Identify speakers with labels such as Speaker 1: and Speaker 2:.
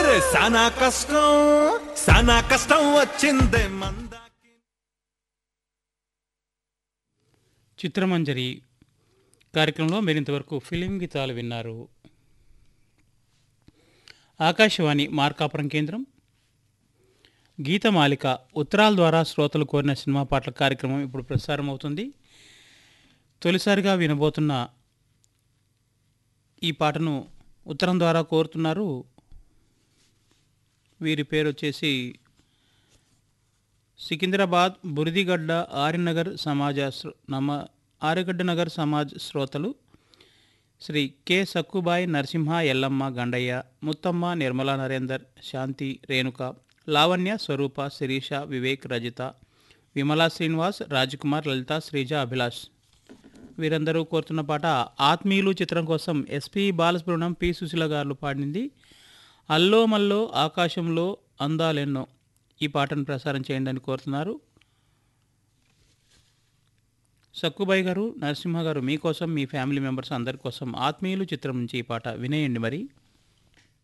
Speaker 1: అరే సానా కష్టం సానా కష్టం వచ్చిందే మందాకి
Speaker 2: చిత్రమంజరి కార్యక్రమంలో మీరు ఇంతవరకు ఫిలిం గీతాలు విన్నారు ఆకాశవాణి మార్కాపురం కేంద్రం గీతమాలిక ఉత్తరాల ద్వారా శ్రోతలు కోరిన సినిమా పాటల కార్యక్రమం ఇప్పుడు ప్రసారం అవుతుంది తొలిసారిగా వినబోతున్న ఈ పాటను ఉత్తరం ద్వారా కోరుతున్నారు వీరి పేరు వచ్చేసి సికింద్రాబాద్ బురిదిగడ్డ ఆర్యనగర్ సమాజ శ్రో- నమ ఆర్యగడ్డ నగర్ సమాజ్ శ్రోతలు శ్రీ కె సక్కుబాయి నరసింహ ఎల్లమ్మ గండయ్య ముత్తమ్మ నిర్మలా నరేందర్ శాంతి రేణుక లావణ్య స్వరూప శిరీష వివేక్ రజిత విమలా శ్రీనివాస్ రాజ్కుమార్ లలిత శ్రీజ అభిలాష్ వీరందరూ కోరుతున్న పాట ఆత్మీయులు చిత్రం కోసం ఎస్పి బాలసుబ్రహ్మణ్యం పి సుశీల గారు పాడింది అల్లో మల్లో ఆకాశంలో అందాలెన్నో ఈ పాటను ప్రసారం చేయండి అని కోరుతున్నారు సక్కుబాయి గారు నరసింహ గారు మీకోసం మీ ఫ్యామిలీ మెంబర్స్ అందరి కోసం ఆత్మీయులు చిత్రం నుంచి ఈ పాట వినేయండి మరి